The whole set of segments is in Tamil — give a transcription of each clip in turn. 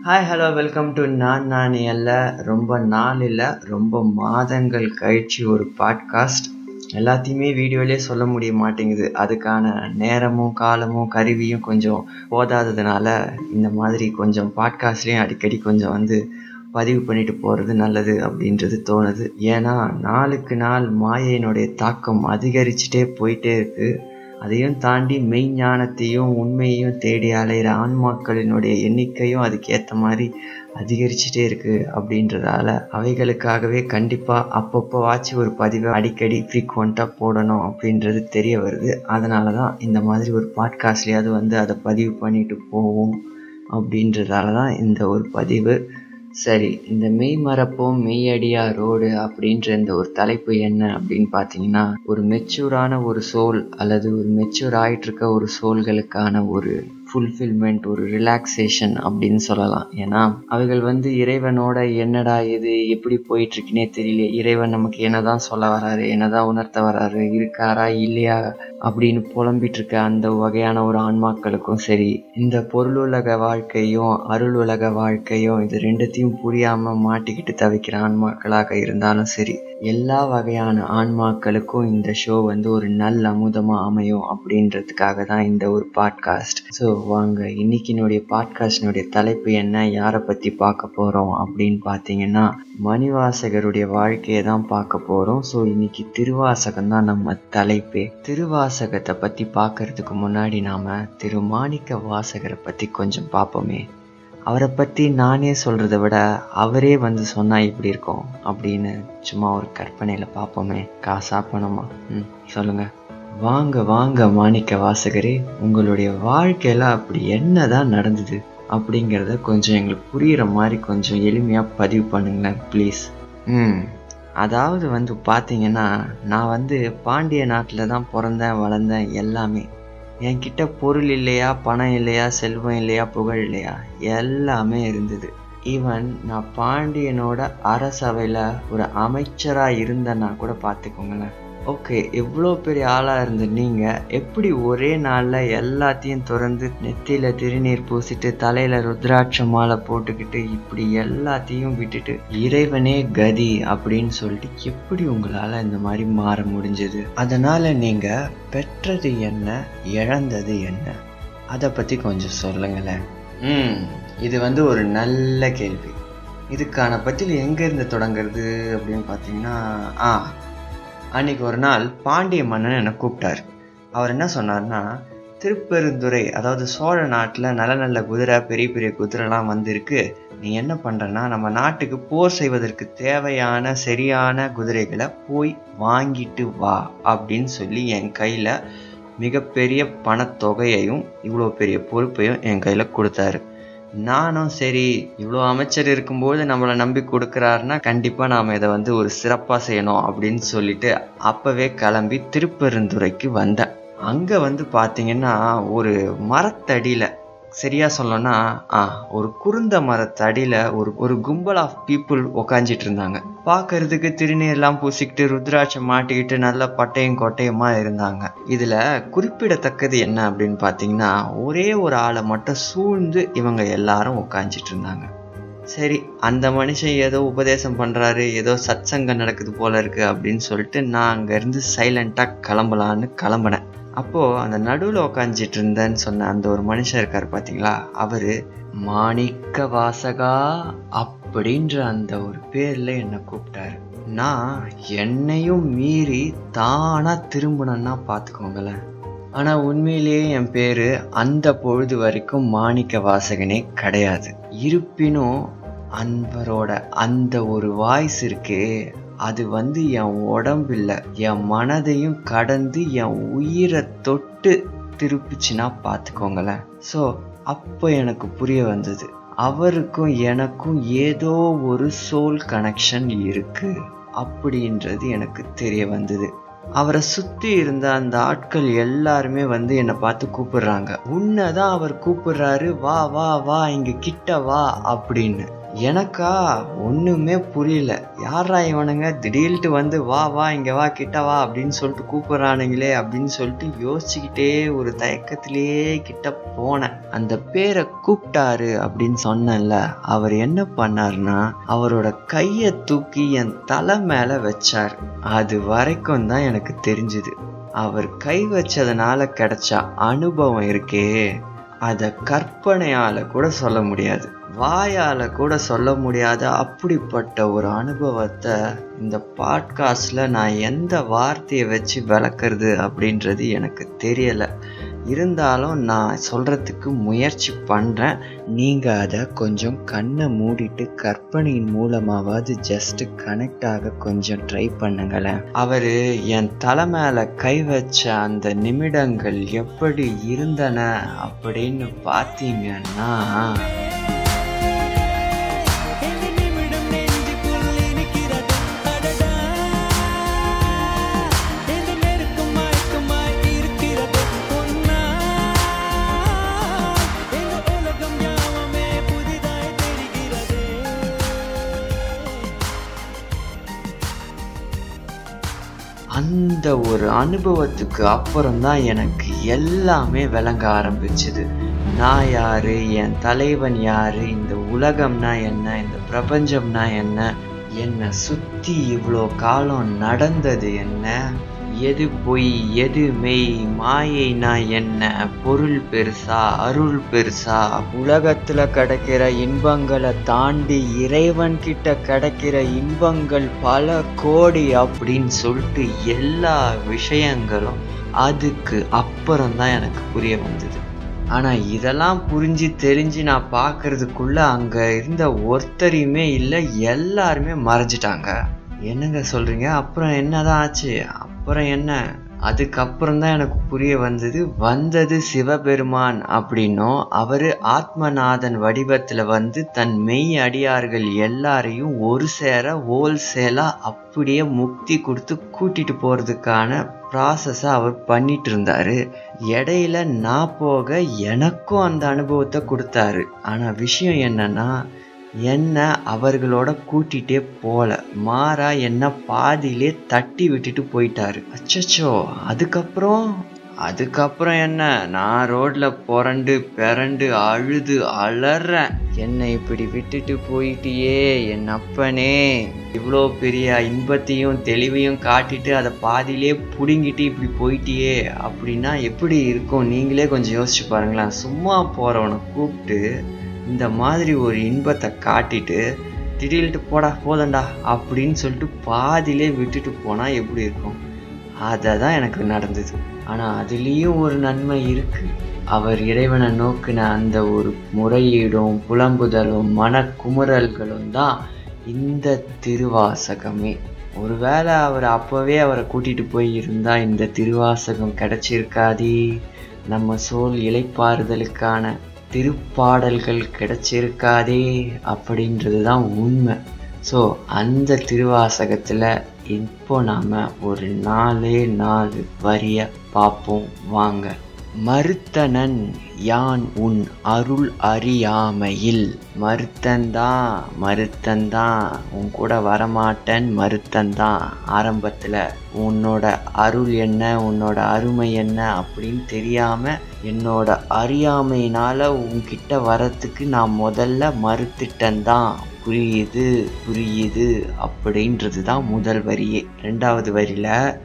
ஹாய் ஹலோ வெல்கம் டு நான் நான் அல்ல ரொம்ப நாள் இல்லை ரொம்ப மாதங்கள் கழிச்சு ஒரு பாட்காஸ்ட் எல்லாத்தையுமே வீடியோலேயே சொல்ல முடிய மாட்டேங்குது அதுக்கான நேரமும் காலமும் கருவியும் கொஞ்சம் போதாததுனால இந்த மாதிரி கொஞ்சம் பாட்காஸ்ட்லேயும் அடிக்கடி கொஞ்சம் வந்து பதிவு பண்ணிட்டு போகிறது நல்லது அப்படின்றது தோணுது ஏன்னா நாளுக்கு நாள் மாயையினுடைய தாக்கம் அதிகரிச்சுட்டே போயிட்டே இருக்குது அதையும் தாண்டி மெய்ஞானத்தையும் உண்மையையும் தேடி அலைகிற ஆன்மாக்களினுடைய எண்ணிக்கையும் அதுக்கு ஏற்ற மாதிரி அதிகரிச்சுட்டே இருக்குது அப்படின்றதால அவைகளுக்காகவே கண்டிப்பாக அப்பப்போ வாட்சி ஒரு பதிவை அடிக்கடி ஃப்ரீக்வெண்ட்டாக போடணும் அப்படின்றது தெரிய வருது அதனால தான் இந்த மாதிரி ஒரு பாட்காஸ்ட்லேயாவது வந்து அதை பதிவு பண்ணிட்டு போவோம் அப்படின்றதால தான் இந்த ஒரு பதிவு சரி இந்த மெய் மறப்போம் மெய்யடியா ரோடு அப்படின்ற இந்த ஒரு தலைப்பு என்ன அப்படின்னு பார்த்தீங்கன்னா ஒரு மெச்சூரான ஒரு சோல் அல்லது ஒரு மெச்சூர் ஆயிட்டு இருக்க ஒரு சோல்களுக்கான ஒரு ஃபுல்ஃபில்மெண்ட் ஒரு ரிலாக்ஸேஷன் அப்படின்னு சொல்லலாம் ஏன்னா அவைகள் வந்து இறைவனோட என்னடா இது எப்படி போயிட்டு இருக்குன்னே தெரியல இறைவன் நமக்கு என்னதான் சொல்ல வராரு என்னதான் உணர்த்த வராரு இருக்காரா இல்லையா அப்படின்னு புலம்பிட்டு இருக்க அந்த வகையான ஒரு ஆன்மாக்களுக்கும் சரி இந்த பொருளுலக வாழ்க்கையும் அருள் உலக வாழ்க்கையும் இது ரெண்டுத்தையும் புரியாம மாட்டிக்கிட்டு தவிக்கிற ஆன்மாக்களாக இருந்தாலும் சரி எல்லா வகையான ஆன்மாக்களுக்கும் இந்த ஷோ வந்து ஒரு நல்ல அமுதமா அமையும் அப்படின்றதுக்காக தான் இந்த ஒரு பாட்காஸ்ட் ஸோ வாங்க இன்னைக்கினுடைய பாட்காஸ்டினுடைய தலைப்பு என்ன யாரை பற்றி பார்க்க போகிறோம் அப்படின்னு பார்த்தீங்கன்னா மணிவாசகருடைய வாழ்க்கையை தான் பார்க்க போகிறோம் ஸோ இன்னைக்கு திருவாசகம் தான் நம்ம தலைப்பே திருவாசகத்தை பற்றி பார்க்கறதுக்கு முன்னாடி நாம் திரு மாணிக்க வாசகரை பற்றி கொஞ்சம் பார்ப்போமே அவரை பற்றி நானே சொல்கிறத விட அவரே வந்து சொன்னால் இப்படி இருக்கும் அப்படின்னு சும்மா ஒரு கற்பனையில் பார்ப்போமே காசா பணமா ம் சொல்லுங்கள் வாங்க வாங்க மாணிக்க வாசகரே உங்களுடைய வாழ்க்கையில் அப்படி என்ன தான் நடந்தது அப்படிங்கிறத கொஞ்சம் எங்களுக்கு புரிகிற மாதிரி கொஞ்சம் எளிமையாக பதிவு பண்ணுங்களேன் ப்ளீஸ் ம் அதாவது வந்து பார்த்தீங்கன்னா நான் வந்து பாண்டிய நாட்டில் தான் பிறந்தேன் வளர்ந்தேன் எல்லாமே என்கிட்ட பொருள் இல்லையா பணம் இல்லையா செல்வம் இல்லையா புகழ் இல்லையா எல்லாமே இருந்தது ஈவன் நான் பாண்டியனோட அரசவையில் ஒரு அமைச்சராக இருந்தேன்னா கூட பார்த்துக்கோங்களேன் ஓகே இவ்வளோ பெரிய ஆளாக இருந்த நீங்கள் எப்படி ஒரே நாளில் எல்லாத்தையும் திறந்து நெத்தியில் திருநீர் பூசிட்டு தலையில் ருத்ராட்ச மாலை போட்டுக்கிட்டு இப்படி எல்லாத்தையும் விட்டுட்டு இறைவனே கதி அப்படின்னு சொல்லிட்டு எப்படி உங்களால் இந்த மாதிரி மாற முடிஞ்சது அதனால் நீங்கள் பெற்றது என்ன இழந்தது என்ன அதை பற்றி கொஞ்சம் சொல்லுங்களேன் ம் இது வந்து ஒரு நல்ல கேள்வி இதுக்கான பதில் எங்கேருந்து தொடங்குறது அப்படின்னு பார்த்தீங்கன்னா ஆ அன்னைக்கு ஒரு நாள் பாண்டிய மன்னன் என்னை கூப்பிட்டார் அவர் என்ன சொன்னார்னா திருப்பெருந்துறை அதாவது சோழ நாட்டில் நல்ல நல்ல குதிரை பெரிய பெரிய குதிரைலாம் வந்திருக்கு நீ என்ன பண்ணுறன்னா நம்ம நாட்டுக்கு போர் செய்வதற்கு தேவையான சரியான குதிரைகளை போய் வாங்கிட்டு வா அப்படின்னு சொல்லி என் கையில் மிகப்பெரிய பணத்தொகையையும் இவ்வளோ பெரிய பொறுப்பையும் என் கையில் கொடுத்தாரு நானும் சரி இவ்வளோ அமைச்சர் இருக்கும்போது நம்மளை நம்பி கொடுக்குறாருன்னா கண்டிப்பாக நாம் இதை வந்து ஒரு சிறப்பாக செய்யணும் அப்படின்னு சொல்லிட்டு அப்போவே கிளம்பி திருப்பெருந்துறைக்கு வந்தேன் அங்கே வந்து பார்த்தீங்கன்னா ஒரு மரத்தடியில் சரியா சொல்லணும்னா ஆ ஒரு குருந்த மரத்தடியில் ஒரு ஒரு கும்பல் ஆஃப் பீப்புள் உக்காஞ்சிட்டு இருந்தாங்க பார்க்கறதுக்கு திருநீர்லாம் பூசிக்கிட்டு ருத்ராட்சம் மாட்டிக்கிட்டு நல்ல பட்டையும் கொட்டையுமா இருந்தாங்க இதில் குறிப்பிடத்தக்கது என்ன அப்படின்னு பார்த்தீங்கன்னா ஒரே ஒரு ஆளை மட்டும் சூழ்ந்து இவங்க எல்லாரும் உட்காந்துட்டு இருந்தாங்க சரி அந்த மனுஷன் ஏதோ உபதேசம் பண்ணுறாரு ஏதோ சத்சங்கம் நடக்குது போல இருக்கு அப்படின்னு சொல்லிட்டு நான் அங்கேருந்து சைலண்ட்டாக கிளம்பலான்னு கிளம்புனேன் அப்போது அந்த நடுவில் உக்காந்துட்டு இருந்தேன்னு சொன்ன அந்த ஒரு மனுஷன் இருக்கார் பார்த்தீங்களா அவர் மாணிக்க வாசகா அப்படின்ற அந்த ஒரு பேரில் என்னை கூப்பிட்டாரு நான் என்னையும் மீறி தானாக திரும்பினேன்னா பார்த்துக்கோங்களேன் ஆனால் உண்மையிலேயே என் பேர் அந்த பொழுது வரைக்கும் மாணிக்க வாசகனே கிடையாது இருப்பினும் அன்பரோட அந்த ஒரு வாய்ஸ் இருக்கே அது வந்து என் உடம்பில் என் மனதையும் கடந்து என் உயிரை தொட்டு திருப்பிச்சுன்னா பார்த்துக்கோங்களேன் ஸோ அப்போ எனக்கு புரிய வந்தது அவருக்கும் எனக்கும் ஏதோ ஒரு சோல் கனெக்ஷன் இருக்கு அப்படின்றது எனக்கு தெரிய வந்தது அவரை சுற்றி இருந்த அந்த ஆட்கள் எல்லாருமே வந்து என்னை பார்த்து கூப்பிடுறாங்க உன்னை தான் அவர் கூப்பிடுறாரு வா வா வா இங்க கிட்ட வா அப்படின்னு எனக்கா ஒன்றுமே புரியல யாரா இவனுங்க திடீர்னு வந்து வா வா இங்கே வா கிட்ட வா அப்படின்னு சொல்லிட்டு கூப்பிட்றானுங்களே அப்படின்னு சொல்லிட்டு யோசிச்சுக்கிட்டே ஒரு தயக்கத்திலேயே கிட்ட போனேன் அந்த பேரை கூப்பிட்டாரு அப்படின்னு சொன்னேன்ல அவர் என்ன பண்ணாருன்னா அவரோட கையை தூக்கி என் தலை மேலே வச்சார் அது வரைக்கும் தான் எனக்கு தெரிஞ்சுது அவர் கை வச்சதுனால கிடைச்ச அனுபவம் இருக்கே அதை கற்பனையால கூட சொல்ல முடியாது வாயால கூட சொல்ல முடியாத அப்படிப்பட்ட ஒரு அனுபவத்தை இந்த பாட்காஸ்ட்ல நான் எந்த வார்த்தையை வச்சு விளக்குறது அப்படின்றது எனக்கு தெரியல இருந்தாலும் நான் சொல்றதுக்கு முயற்சி பண்றேன் நீங்க அதை கொஞ்சம் கண்ணை மூடிட்டு கற்பனையின் மூலமாவது ஜஸ்ட் கனெக்ட் ஆக கொஞ்சம் ட்ரை பண்ணுங்களேன் அவரு என் தலை மேல கை வச்ச அந்த நிமிடங்கள் எப்படி இருந்தன அப்படின்னு பார்த்தீங்கன்னா அந்த ஒரு அனுபவத்துக்கு அப்புறம் தான் எனக்கு எல்லாமே விளங்க ஆரம்பிச்சுது நான் யாரு என் தலைவன் யாரு இந்த உலகம்னா என்ன இந்த பிரபஞ்சம்னா என்ன என்னை சுத்தி இவ்வளோ காலம் நடந்தது என்ன எது பொய் எது மெய் மாயைனா என்ன பொருள் பெருசா அருள் பெருசா உலகத்துல கிடைக்கிற இன்பங்களை தாண்டி இறைவன் கிட்ட கிடைக்கிற இன்பங்கள் பல கோடி அப்படின்னு சொல்லிட்டு எல்லா விஷயங்களும் அதுக்கு அப்புறம் தான் எனக்கு புரிய வந்தது ஆனா இதெல்லாம் புரிஞ்சு தெரிஞ்சு நான் பார்க்கறதுக்குள்ள அங்க இருந்த ஒருத்தரையுமே இல்லை எல்லாருமே மறைஞ்சிட்டாங்க என்னங்க சொல்றீங்க அப்புறம் என்னதான் ஆச்சு அப்புறம் என்ன அதுக்கப்புறம் தான் எனக்கு புரிய வந்தது வந்தது சிவபெருமான் அப்படின்னும் அவரு ஆத்மநாதன் வடிவத்துல வந்து தன் மெய் அடியார்கள் எல்லாரையும் ஒரு சேர ஹோல்சேலா அப்படியே முக்தி கொடுத்து கூட்டிட்டு போறதுக்கான ப்ராசஸை அவர் பண்ணிட்டு இருந்தாரு இடையில நான் போக எனக்கும் அந்த அனுபவத்தை கொடுத்தாரு ஆனா விஷயம் என்னன்னா என்ன அவர்களோட கூட்டிகிட்டே போல மாறா என்ன பாதியிலே தட்டி விட்டுட்டு போயிட்டாரு அச்சச்சோ அதுக்கப்புறம் அதுக்கப்புறம் என்ன நான் ரோட்ல புரண்டு பிறண்டு அழுது அலறேன் என்னை இப்படி விட்டுட்டு போயிட்டியே என் அப்பனே இவ்வளோ பெரிய இன்பத்தையும் தெளிவையும் காட்டிட்டு அதை பாதியிலே பிடுங்கிட்டு இப்படி போயிட்டியே அப்படின்னா எப்படி இருக்கும் நீங்களே கொஞ்சம் யோசிச்சு பாருங்களேன் சும்மா போறவனை கூப்பிட்டு இந்த மாதிரி ஒரு இன்பத்தை காட்டிட்டு திடீர்னு போடா போதண்டா அப்படின்னு சொல்லிட்டு பாதியிலே விட்டுட்டு போனால் எப்படி இருக்கும் அதை தான் எனக்கு நடந்தது ஆனால் அதுலேயும் ஒரு நன்மை இருக்கு அவர் இறைவனை நோக்கின அந்த ஒரு முறையீடும் புலம்புதலும் மனக்குமுறல்களும் தான் இந்த திருவாசகமே ஒருவேளை அவர் அப்போவே அவரை கூட்டிட்டு போய் இருந்தா இந்த திருவாசகம் கிடைச்சிருக்காதே நம்ம சோல் இலைப்பாறுதலுக்கான திருப்பாடல்கள் கிடைச்சிருக்காதே அப்படின்றது தான் உண்மை ஸோ அந்த திருவாசகத்தில் இப்போ நாம் ஒரு நாலே நாலு வரிய பார்ப்போம் வாங்க மறுத்தனன் யான் உன் அருள் அறியாமையில் மறுத்தந்தான் மறுத்தந்தான் உன் கூட வரமாட்டேன் மறுத்தந்தான் ஆரம்பத்தில் உன்னோட அருள் என்ன உன்னோட அருமை என்ன அப்படின்னு தெரியாம என்னோட அறியாமையினால உன்கிட்ட வரத்துக்கு நான் முதல்ல மறுத்துட்டேன்தான் புரியுது புரியுது அப்படின்றது தான் முதல் வரியே ரெண்டாவது வரியில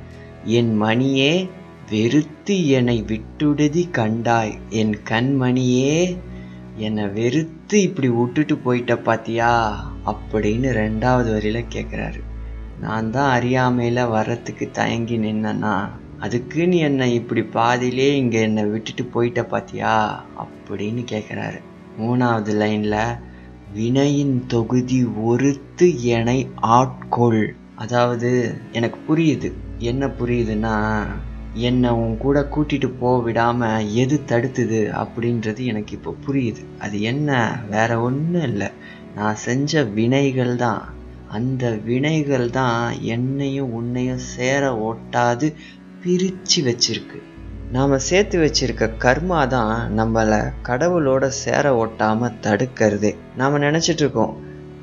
என் மணியே வெறுத்து என்னை விட்டுடுதி கண்டாய் என் கண்மணியே என்னை வெறுத்து இப்படி விட்டுட்டு போயிட்ட பாத்தியா அப்படின்னு ரெண்டாவது வரியில கேட்குறாரு நான் தான் அறியாமையில வர்றதுக்கு தயங்கி நின்னனா அதுக்கு நீ என்னை இப்படி பாதியிலே இங்க என்னை விட்டுட்டு போயிட்ட பாத்தியா அப்படின்னு கேட்குறாரு மூணாவது லைன்ல வினையின் தொகுதி ஒருத்து எனை ஆட்கொள் அதாவது எனக்கு புரியுது என்ன புரியுதுன்னா என்னை உன் கூட கூட்டிட்டு போக விடாம எது தடுத்துது அப்படின்றது எனக்கு இப்போ புரியுது அது என்ன வேற ஒன்றும் இல்லை நான் செஞ்ச வினைகள் தான் அந்த வினைகள் தான் என்னையும் உன்னையும் சேர ஒட்டாது பிரிச்சு வச்சிருக்கு நாம சேர்த்து வச்சிருக்க கர்மா தான் நம்மளை கடவுளோட சேர ஒட்டாம தடுக்கிறதே நாம நினைச்சிட்டு இருக்கோம்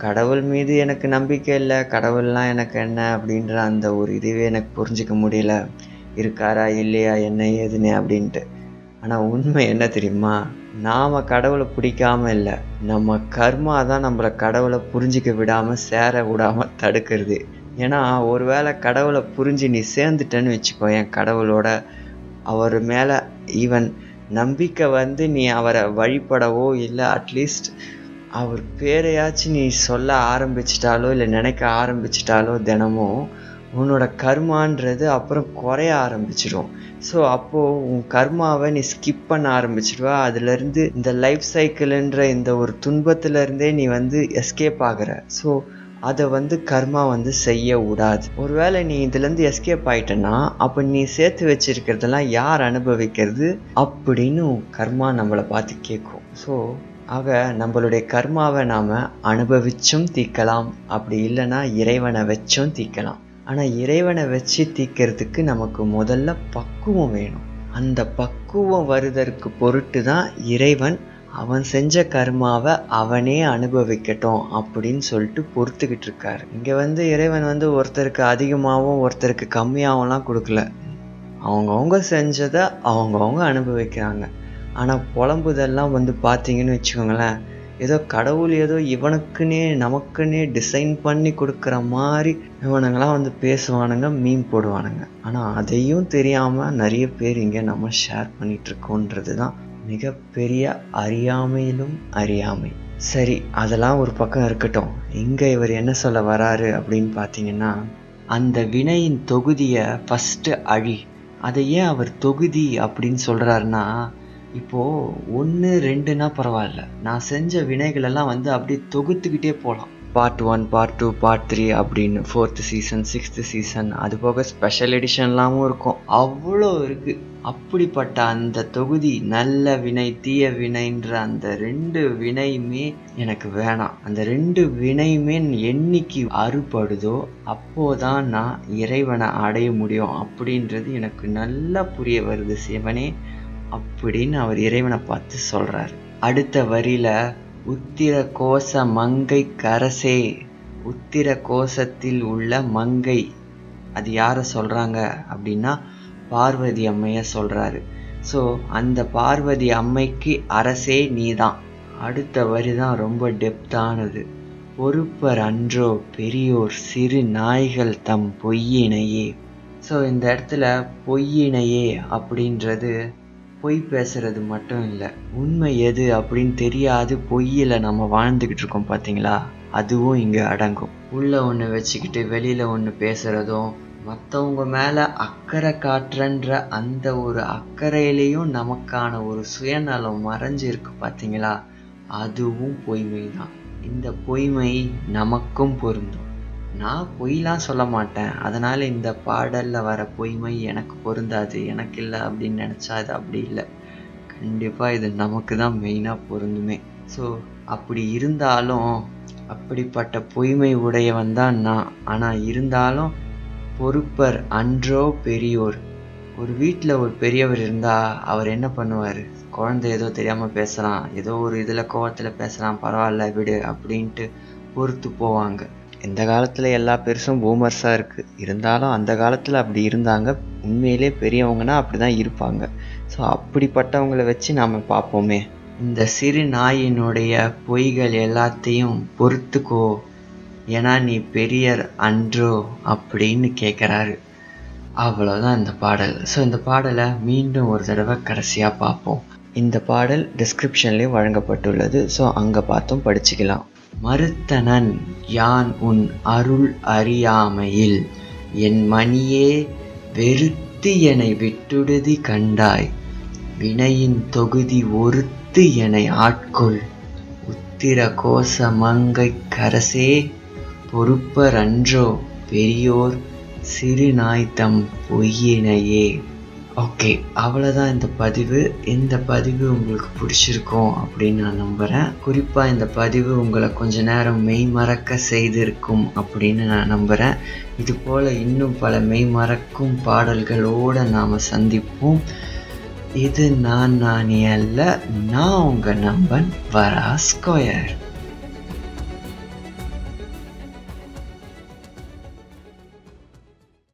கடவுள் மீது எனக்கு நம்பிக்கை இல்லை கடவுள்லாம் எனக்கு என்ன அப்படின்ற அந்த ஒரு இதுவே எனக்கு புரிஞ்சிக்க முடியல இருக்காரா இல்லையா என்ன ஏதுன்னு அப்படின்ட்டு ஆனால் உண்மை என்ன தெரியுமா நாம் கடவுளை பிடிக்காம இல்லை நம்ம கர்மா தான் நம்மளை கடவுளை புரிஞ்சிக்க விடாமல் சேர விடாமல் தடுக்கிறது ஏன்னா ஒருவேளை கடவுளை புரிஞ்சு நீ சேர்ந்துட்டேன்னு வச்சுக்கோ என் கடவுளோட அவர் மேலே ஈவன் நம்பிக்கை வந்து நீ அவரை வழிபடவோ இல்லை அட்லீஸ்ட் அவர் பேரையாச்சும் நீ சொல்ல ஆரம்பிச்சிட்டாலோ இல்லை நினைக்க ஆரம்பிச்சிட்டாலோ தினமும் உன்னோட கர்மான்றது அப்புறம் குறைய ஆரம்பிச்சிடும் ஸோ அப்போது உன் கர்மாவை நீ ஸ்கிப் பண்ண ஆரம்பிச்சிடுவா அதுலேருந்து இந்த லைஃப் சைக்கிள்ன்ற இந்த ஒரு துன்பத்துலேருந்தே நீ வந்து எஸ்கேப் ஆகிற ஸோ அதை வந்து கர்மா வந்து செய்ய விடாது ஒருவேளை நீ இதுலேருந்து எஸ்கேப் ஆயிட்டனா அப்போ நீ சேர்த்து வச்சிருக்கிறதெல்லாம் யார் அனுபவிக்கிறது அப்படின்னு கர்மா நம்மளை பார்த்து கேட்கும் ஸோ ஆக நம்மளுடைய கர்மாவை நாம் அனுபவிச்சும் தீக்கலாம் அப்படி இல்லைன்னா இறைவனை வச்சும் தீக்கலாம் ஆனால் இறைவனை வச்சு தீக்கிறதுக்கு நமக்கு முதல்ல பக்குவம் வேணும் அந்த பக்குவம் வருதற்கு பொருட்டு தான் இறைவன் அவன் செஞ்ச கர்மாவை அவனே அனுபவிக்கட்டும் அப்படின்னு சொல்லிட்டு பொறுத்துக்கிட்டு இருக்காரு இங்கே வந்து இறைவன் வந்து ஒருத்தருக்கு அதிகமாகவும் ஒருத்தருக்கு கம்மியாகவும்லாம் கொடுக்கல அவங்கவுங்க செஞ்சதை அவங்கவுங்க அனுபவிக்கிறாங்க ஆனால் புலம்புதெல்லாம் வந்து பார்த்தீங்கன்னு வச்சுக்கோங்களேன் ஏதோ கடவுள் ஏதோ இவனுக்குன்னே நமக்குன்னே டிசைன் பண்ணி கொடுக்குற மாதிரி இவனுங்களாம் வந்து பேசுவானுங்க மீன் போடுவானுங்க ஆனால் அதையும் தெரியாமல் நிறைய பேர் இங்கே நம்ம ஷேர் பண்ணிகிட்ருக்கோன்றது தான் மிகப்பெரிய அறியாமையிலும் அறியாமை சரி அதெல்லாம் ஒரு பக்கம் இருக்கட்டும் இங்கே இவர் என்ன சொல்ல வராரு அப்படின்னு பார்த்தீங்கன்னா அந்த வினையின் தொகுதியை ஃபஸ்ட்டு அழி அதை ஏன் அவர் தொகுதி அப்படின்னு சொல்கிறாருன்னா இப்போது ஒன்று ரெண்டுனா பரவாயில்ல நான் செஞ்ச வினைகளெல்லாம் வந்து அப்படியே தொகுத்துக்கிட்டே போகலாம் part one part two part three அப்படின்னு ஃபோர்த்து சீசன் சிக்ஸ்த்து சீசன் அது போக ஸ்பெஷல் எடிஷன்லாமும் இருக்கும் அவ்வளோ இருக்குது அப்படிப்பட்ட அந்த தொகுதி நல்ல வினை தீய வினைன்ற அந்த ரெண்டு வினையுமே எனக்கு வேணாம் அந்த ரெண்டு வினையுமே என்னைக்கு அறுபடுதோ அப்போதான் நான் இறைவனை அடைய முடியும் அப்படின்றது எனக்கு நல்லா புரிய வருது சிவனே அப்படின்னு அவர் இறைவனை பார்த்து சொல்றாரு அடுத்த வரியில உத்திர கோச மங்கை கரசே உத்திர கோசத்தில் உள்ள மங்கை அது யாரை சொல்றாங்க அப்படின்னா பார்வதி அம்மைய சொல்றாரு ஸோ அந்த பார்வதி அம்மைக்கு அரசே நீதான் அடுத்த வரி தான் ரொம்ப டெப்தானது பொறுப்பர் அன்றோ பெரியோர் சிறு நாய்கள் தம் பொய்யினையே ஸோ இந்த இடத்துல பொய்யினையே அப்படின்றது பொய் பேசுறது மட்டும் இல்லை உண்மை எது அப்படின்னு தெரியாது பொய்யில் நம்ம வாழ்ந்துக்கிட்டு இருக்கோம் பார்த்தீங்களா அதுவும் இங்கே அடங்கும் உள்ள ஒன்று வச்சுக்கிட்டு வெளியில் ஒன்று பேசுகிறதும் மற்றவங்க மேலே அக்கறை காட்டுறன்ற அந்த ஒரு அக்கறையிலையும் நமக்கான ஒரு சுயநலம் மறைஞ்சு இருக்கு பார்த்தீங்களா அதுவும் பொய்மை தான் இந்த பொய்மை நமக்கும் பொருந்தும் நான் பொய்லாம் சொல்ல மாட்டேன் அதனால் இந்த பாடலில் வர பொய்மை எனக்கு பொருந்தாது எனக்கு இல்லை அப்படின்னு நினச்சா அது அப்படி இல்லை கண்டிப்பாக இது நமக்கு தான் மெயினாக பொருந்துமே ஸோ அப்படி இருந்தாலும் அப்படிப்பட்ட பொய்மை உடையவன் தான் நான் ஆனால் இருந்தாலும் பொறுப்பர் அன்றோ பெரியோர் ஒரு வீட்டில் ஒரு பெரியவர் இருந்தால் அவர் என்ன பண்ணுவார் குழந்தை ஏதோ தெரியாமல் பேசலாம் ஏதோ ஒரு இதில் கோவத்தில் பேசலாம் பரவாயில்ல விடு அப்படின்ட்டு பொறுத்து போவாங்க இந்த காலத்தில் எல்லா பெருசும் பூமர்ஸாக இருக்குது இருந்தாலும் அந்த காலத்தில் அப்படி இருந்தாங்க உண்மையிலே பெரியவங்கன்னா அப்படி தான் இருப்பாங்க ஸோ அப்படிப்பட்டவங்களை வச்சு நாம் பார்ப்போமே இந்த சிறு நாயினுடைய பொய்கள் எல்லாத்தையும் பொறுத்துக்கோ ஏன்னா நீ பெரியர் அன்றோ அப்படின்னு கேட்குறாரு அவ்வளோதான் இந்த பாடல் ஸோ இந்த பாடலை மீண்டும் ஒரு தடவை கடைசியாக பார்ப்போம் இந்த பாடல் டிஸ்கிரிப்ஷன்லேயும் வழங்கப்பட்டுள்ளது ஸோ அங்கே பார்த்தும் படிச்சுக்கலாம் மறுத்தனன் யான் உன் அருள் அறியாமையில் என் மணியே வெறுத்து என்னை விட்டுடுதி கண்டாய் வினையின் தொகுதி ஒருத்து என்னை ஆட்கொள் உத்திர கோச மங்கை கரசே பொறுப்பர் அன்றோ பெரியோர் சிறு நாய் தம் பொய்யினையே ஓகே அவ்வளோதான் இந்த பதிவு இந்த பதிவு உங்களுக்கு பிடிச்சிருக்கும் அப்படின்னு நான் நம்புகிறேன் குறிப்பாக இந்த பதிவு உங்களை கொஞ்ச நேரம் மெய் மறக்க செய்திருக்கும் அப்படின்னு நான் நம்புகிறேன் இது போல் இன்னும் பல மெய் மறக்கும் பாடல்களோடு நாம் சந்திப்போம் இது நான் நானே அல்ல நான் உங்கள் நம்பன் வரா ஸ்கொயர்